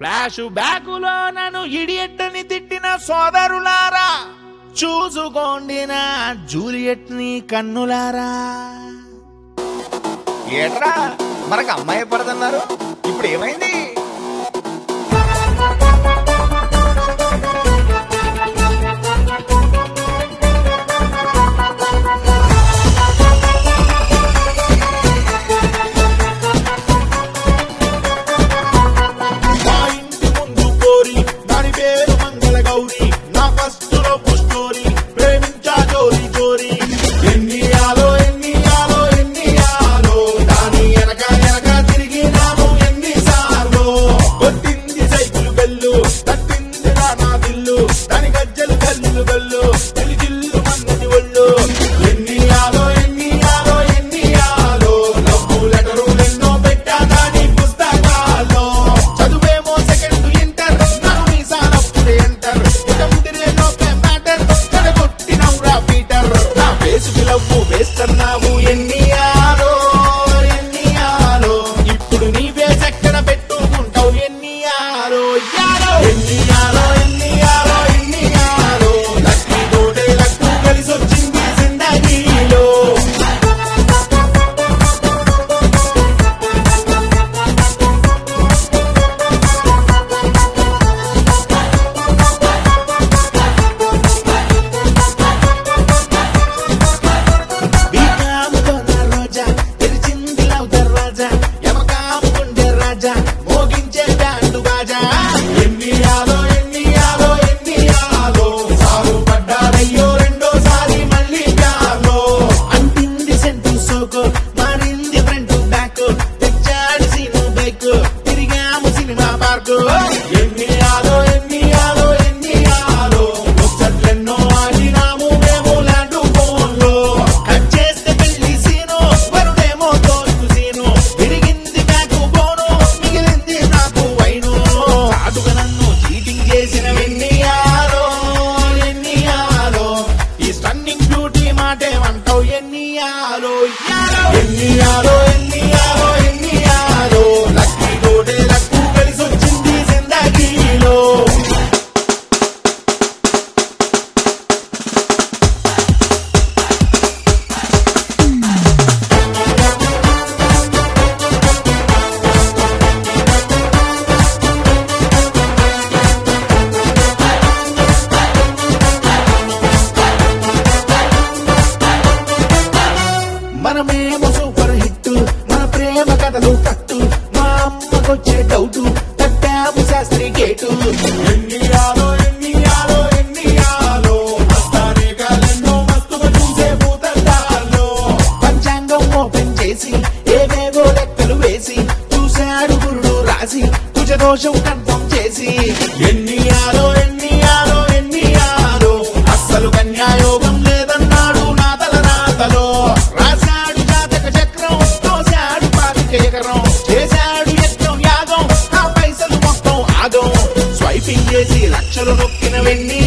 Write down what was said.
flash బ్యాకులో నన్ను idiot తిట్టిన సోదరులారా చూసుకోండి నా జూలియట్ ని కన్నులారా ఏట్రా మనకు అమ్మాయి పడదన్నారు ఇప్పుడు ఏమైంది మా ఇంటి ముందు కోరి దాని పేరు మంగళ గౌరి నా ఫస్ట్ లవ్ స్టోరీ ప్రేమించా జోరి జోరి ఎన్ని ఆలో ఎన్ని ఆలో ఎన్ని ఆలో దాని వెనక వెనక తిరిగి నాము ఎన్ని సార్లు కొట్టింది సైకిల్ బెల్లు తట్టింది నా నా దిల్లు దాని గజ్జలు గల్లు గల్లు జిల్లు జిల్లు మన్నది ఒళ్ళు ఎన్ని ఆలో ఎన్ని ఆలో ఎన్ని ఆలో లవ్వు లెటరు ఎన్నో పెట్టా దాని పుస్తకాల్లో చదువేమో సెకండ్ ఇంటర్ నన్ను మీసాలప్పుడే ఎంటర్ ఇక ముదిరే లోపే మ్యాటర్ కడగొట్టినవురా పీటర్ నా ఫేసుకి లవ్వు వేస్తున్నావు ఎన్ని ఆలో ఎన్ని ఆలో ఇప్పుడు నీ ఫేస్ ఎక్కడ పెట్టుకుంటావు ఎన్ని ఆలో యాలో ఎన్ని ఆలో ఎన్ని ఆలో ఎన్ని ఆలో లక్ష్మి తోటే లక్కు కలిసి వచ్చింది జిందగీలో బీకాముకున్న రోజా తెరిచింది లవ్ దర్వాజా యమకాముకుండే రాజా మోగించే బ్యాండు బాజా ఎన్ని ఆలో ఎన్ని ఆలో ఎన్ని ఆలో సారు పడ్డారయ్యో రెండోసారి మళ్ళీ గాలో అంటింది సెంటు సోకు మారింది ఫ్రంట్ బ్యాక్ తెచ్చాడు సీను బైక్ తిరిగాము సినిమా పార్కు ఎన్ని ఆలో ఎన్ని ఆలో ఎన్ని ఆలో ముచ్చట్లెన్నో ఆడినాము మేము ల్యాండ్ ఫోన్లో కట్ చేస్తే పెళ్లి సీను వరుడేమో తోలు సీను విరిగింది బ్యాక్ బోను మిగిలింది నాకు వైను చాటుగా నన్ను చీటింగ్ చేసిన ఎన్ని ఆలో ఎన్ని ఆలో ఈ స్టన్నింగ్ బ్యూటీ మాటేమంటావు ఎన్ని ఆలో ఎన్ని ఆలో ఎన్ని ఆలో ఎన్ని ఆలో లక్కీ తోటే లక్కు కలిసి వచ్చింది జిందగీలో మనమేమో సూపర్ హిట్ మన ప్రేమ కథలు కట్టు మా అమ్మకొచ్చే డౌట్ కట్టాము శాస్త్రి గేటు ఎన్ని ఆలో ఎన్ని ఆలో ఎన్ని ఆలో మస్తానే కాలెన్నో మస్తుగా చూసే భూతద్దాలో పంచాంగం ఓపెన్ చేసి ఏవేవో లెక్కలు వేసి చూశాడు గురుడు రాసి కుజ దోషం కన్ఫర్మ్ చేసి ఎన్ని ఆలో ఎన్ని ఆలో ఎన్ని ఆలో అస్సలు కన్యాయోగం లేదన్నాడు నా తల నాతలో రాశాడు జాతక చక్రం తోశాడు పాతిక ఎకరం చేశాడు యజ్ఞం యాగం ఆ పైసలు మొత్తం ఆగం స్వైపింగ్ చేసి లక్షలు నొక్కిన వెన్ని